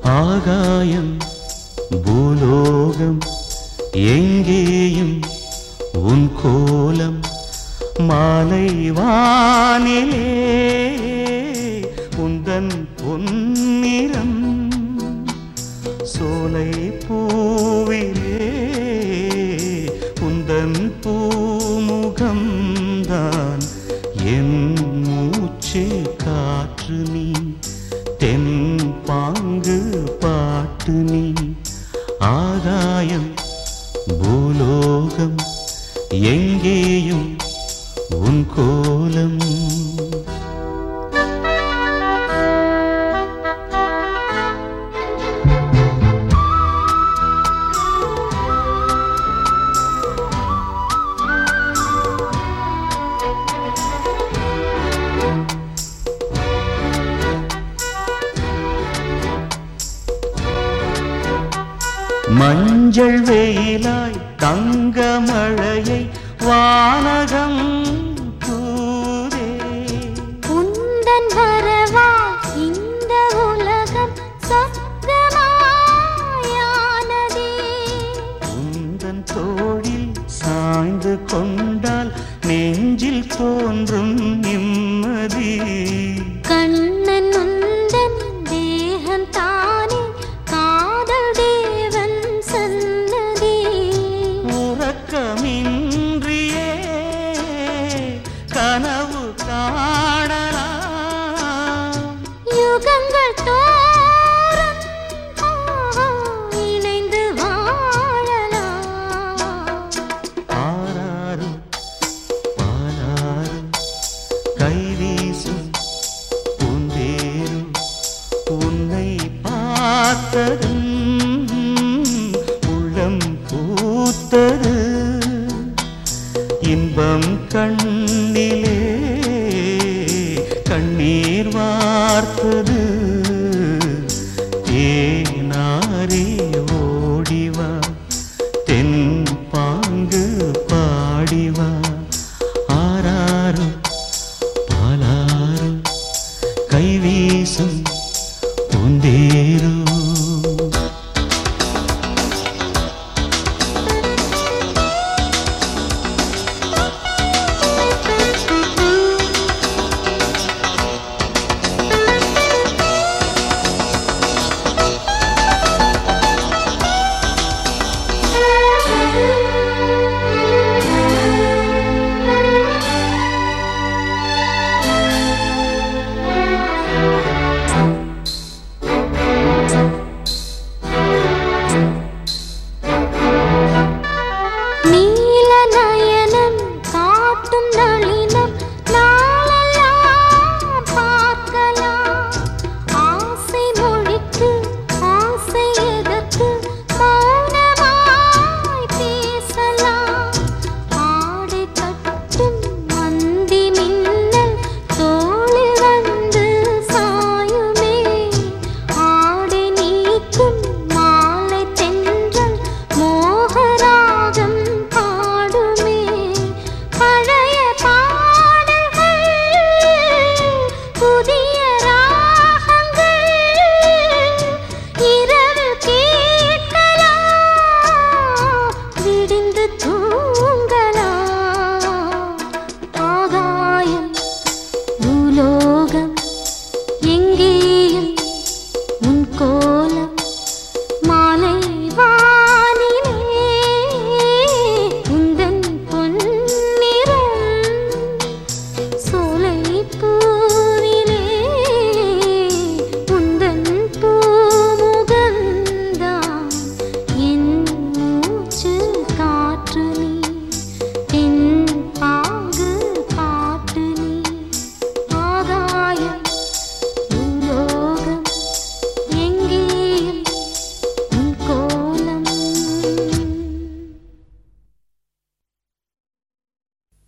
ஆகாயம் பூலோகம் எங்கேயும் உன் கோலம் மாலை வானிலே உந்தன் பொன்னிறம் சோலை பூவிலே உந்தன் பூமுகம்தான் என் மூச்சு காற்று நீ தென் பாங்கு பாட்டு நீ ஆகாயம் பூலோகம் எங்கேயும் உன் கோலம் மஞ்சள் வெயிலாய் தங்க மழையை வானகம் தூரே உந்தன் வரவா இந்த உலகம் சொர்க்கமாயானதே உந்தன் தோழில் சாய்ந்து கொண்டால் நெஞ்சில் தோன்றும் நிம்மதி கண்ணன் உந்தன் தேகம் தானே காதல் தேவன் சன்னதி உறக்கமின்றியே கனவு காணலாம் யுகங்கள் தோறும் ஆ, இணைந்து வாழலாம் ஆராரும் பாலாரும் கைவீசும் பூந்தேரும் உன்னை பார்த்ததும் உள்ளம் பூத்தது இன்பம் கண்ணிலே கண்ணீர் வார்த்தது தேனாரே ஓடிவா தென் பாங்கு பாடிவா ஆராரும் பாலாரும் கைவீசும் பூந்தேரும்